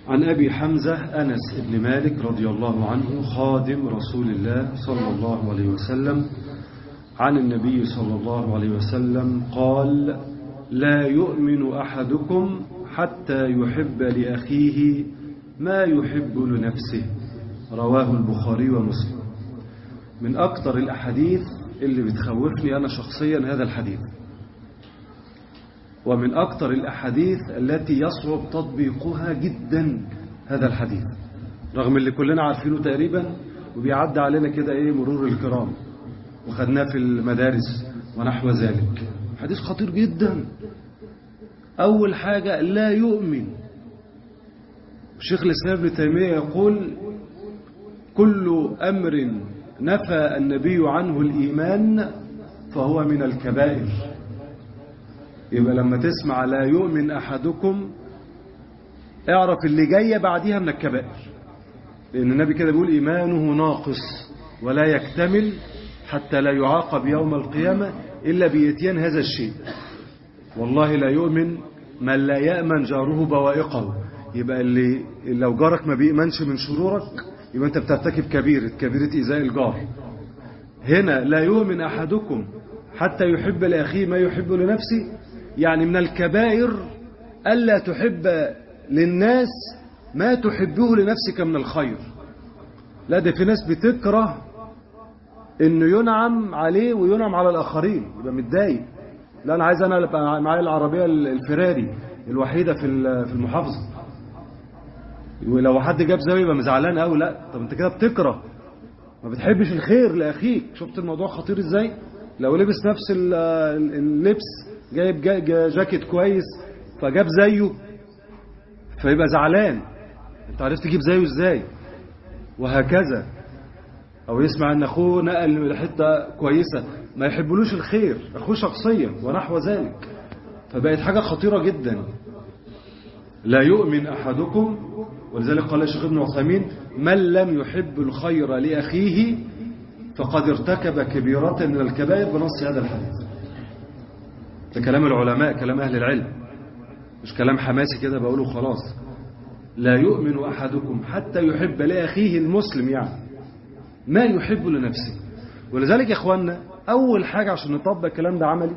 عن أبي حمزة أنس بن مالك رضي الله عنه خادم رسول الله صلى الله عليه وسلم عن النبي صلى الله عليه وسلم قال لا يؤمن أحدكم حتى يحب لأخيه ما يحب لنفسه رواه البخاري ومسلم من أكثر الأحاديث اللي بتخوفني أنا شخصيا هذا الحديث ومن أكثر الأحاديث التي يصعب تطبيقها جدا هذا الحديث رغم اللي كلنا عارفينه تقريبا وبيعدي علينا كده ايه مرور الكرام وخدناه في المدارس ونحو ذلك حديث خطير جدا أول حاجة لا يؤمن الشيخ الإسلام ابن تيمية يقول كل أمر نفى النبي عنه الإيمان فهو من الكبائر يبقى لما تسمع لا يؤمن أحدكم اعرف اللي جاية بعديها من الكبائر لأن النبي كده بيقول إيمانه ناقص ولا يكتمل حتى لا يعاقب يوم القيامة إلا بإتيان هذا الشيء والله لا يؤمن من لا يأمن جاره بوائقه يبقى اللي لو جارك ما بيأمنش من شرورك يبقى أنت بترتكب كبيرة كبيرة إيذاء الجار هنا لا يؤمن أحدكم حتى يحب لأخيه ما يحب لنفسه يعني من الكبائر ألا تحب للناس ما تحبه لنفسك من الخير لا ده في ناس بتكره انه ينعم عليه وينعم على الاخرين يبقى متضايق لا انا عايز انا ابقى معايا العربيه الفراري الوحيده في في المحافظه ولو حد جاب زاويه يبقى مزعلان قوي لا طب انت كده بتكره ما بتحبش الخير لاخيك شفت الموضوع خطير ازاي لو لبس نفس اللبس جايب جاكيت كويس فجاب زيه فيبقى زعلان انت عرفت تجيب زيه ازاي وهكذا او يسمع ان اخوه نقل لحته كويسه ما يحبلوش الخير اخوه شخصيا ونحو ذلك فبقت حاجه خطيره جدا لا يؤمن احدكم ولذلك قال الشيخ ابن عثيمين من لم يحب الخير لاخيه فقد ارتكب كبيرة من الكبائر بنص هذا الحديث ده كلام العلماء كلام أهل العلم مش كلام حماسي كده بقوله خلاص لا يؤمن أحدكم حتى يحب لأخيه المسلم يعني ما يحب لنفسه ولذلك يا إخواننا أول حاجة عشان نطبق الكلام ده عملي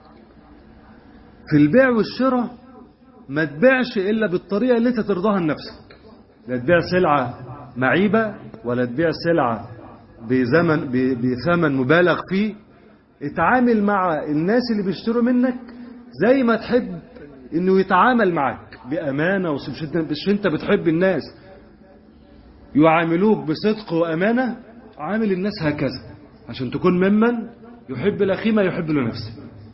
في البيع والشراء ما تبيعش إلا بالطريقة اللي أنت ترضاها لنفسك لا تبيع سلعة معيبة ولا تبيع سلعة بزمن بثمن مبالغ فيه اتعامل مع الناس اللي بيشتروا منك زي ما تحب انه يتعامل معك بأمانة مش انت بتحب الناس يعاملوك بصدق وأمانة عامل الناس هكذا عشان تكون ممن يحب الأخي ما يحب لنفسه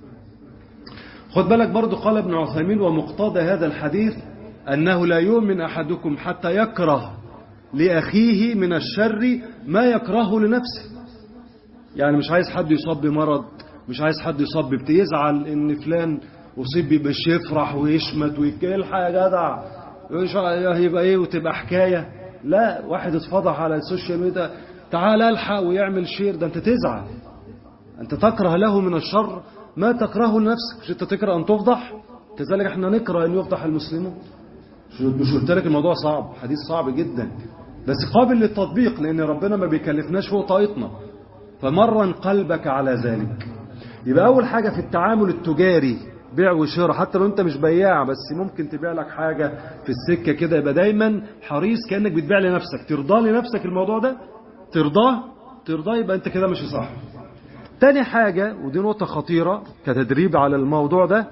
خد بالك برضو قال ابن عثيمين ومقتضى هذا الحديث أنه لا يؤمن أحدكم حتى يكره لأخيه من الشر ما يكرهه لنفسه يعني مش عايز حد يصاب بمرض مش عايز حد يصاب ببت يزعل ان فلان اصيب مش يفرح ويشمت ويلحق يا جدع يبقى ايه وتبقى حكايه لا واحد اتفضح على السوشيال ميديا تعال الحق ويعمل شير ده انت تزعل انت تكره له من الشر ما تكرهه لنفسك مش انت تكره ان تفضح كذلك احنا نكره ان يفضح المسلمون مش قلت لك الموضوع صعب حديث صعب جدا بس قابل للتطبيق لان ربنا ما بيكلفناش فوق طاقتنا فمرن قلبك على ذلك يبقى اول حاجه في التعامل التجاري بيع وشراء حتى لو انت مش بياع بس ممكن تبيع لك حاجه في السكه كده يبقى دايما حريص كانك بتبيع لنفسك ترضى لنفسك الموضوع ده ترضاه ترضاه يبقى انت كده ماشي صح تاني حاجه ودي نقطه خطيره كتدريب على الموضوع ده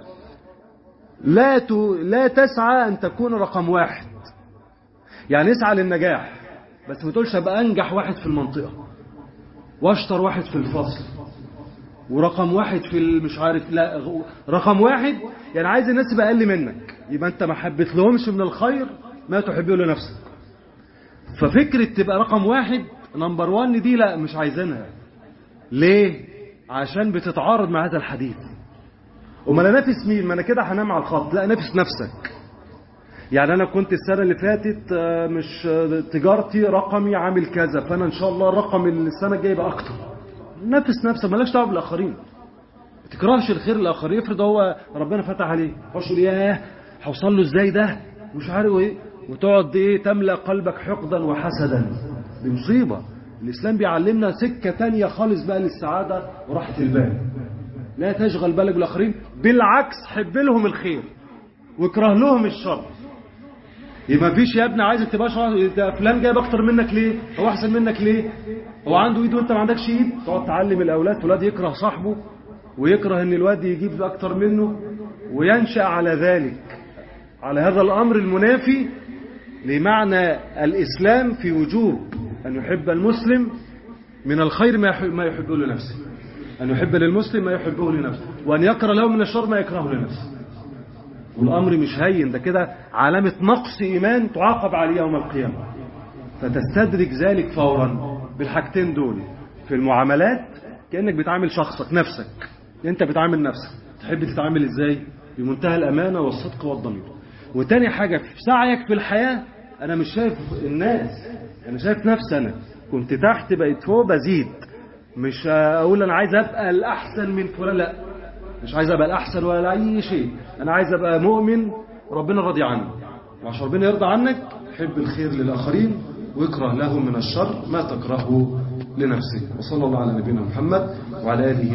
لا ت... لا تسعى ان تكون رقم واحد يعني اسعى للنجاح بس ما تقولش ابقى انجح واحد في المنطقه واشطر واحد في الفصل ورقم واحد في مش عارف لا رقم واحد يعني عايز الناس تبقى اقل منك يبقى انت ما حبيت لهمش من الخير ما تحبه لنفسك ففكره تبقى رقم واحد نمبر 1 دي لا مش عايزينها ليه عشان بتتعارض مع هذا الحديث امال انافس مين ما انا كده هنام على الخط لا نافس نفسك يعني انا كنت السنه اللي فاتت مش تجارتي رقمي عامل كذا فانا ان شاء الله الرقم السنه الجايه يبقى اكتر نافس نفسك مالكش دعوه بالاخرين ما تكرهش الخير للاخرين افرض هو ربنا فتح عليه خش ياه هوصل له ازاي ده مش عارف ايه وتقعد ايه تملأ قلبك حقدا وحسدا دي مصيبة الإسلام بيعلمنا سكة تانية خالص بقى للسعادة وراحة البال لا تشغل بالك بالآخرين بالعكس حب لهم الخير واكره لهم الشر يبقى مفيش يا ابني عايزك تبقى شر ده فلان جايب اكتر منك ليه هو احسن منك ليه هو عنده ايد وانت ما عندكش ايد تقعد تعلم الاولاد فلاد يكره صاحبه ويكره ان الواد يجيب اكتر منه وينشأ على ذلك على هذا الامر المنافي لمعنى الاسلام في وجوب ان يحب المسلم من الخير ما يحب ما يحبه لنفسه ان يحب للمسلم ما يحبه لنفسه وان يكره له من الشر ما يكرهه لنفسه والأمر مش هين ده كده علامة نقص إيمان تعاقب عليه يوم القيامة فتستدرك ذلك فورا بالحاجتين دول في المعاملات كأنك بتعامل شخصك نفسك أنت بتعامل نفسك تحب تتعامل إزاي بمنتهى الأمانة والصدق والضمير وتاني حاجة في سعيك في الحياة أنا مش شايف الناس أنا شايف نفسي أنا كنت تحت بقيت فوق بزيد مش أقول أنا عايز أبقى الأحسن من فلان لا مش عايز ابقى الاحسن ولا اي شيء انا عايز ابقى مؤمن وربنا راضي عني وعشان ربنا يرضى عنك حب الخير للاخرين واكره لهم من الشر ما تكرهه لنفسك وصلى الله على نبينا محمد وعلى اله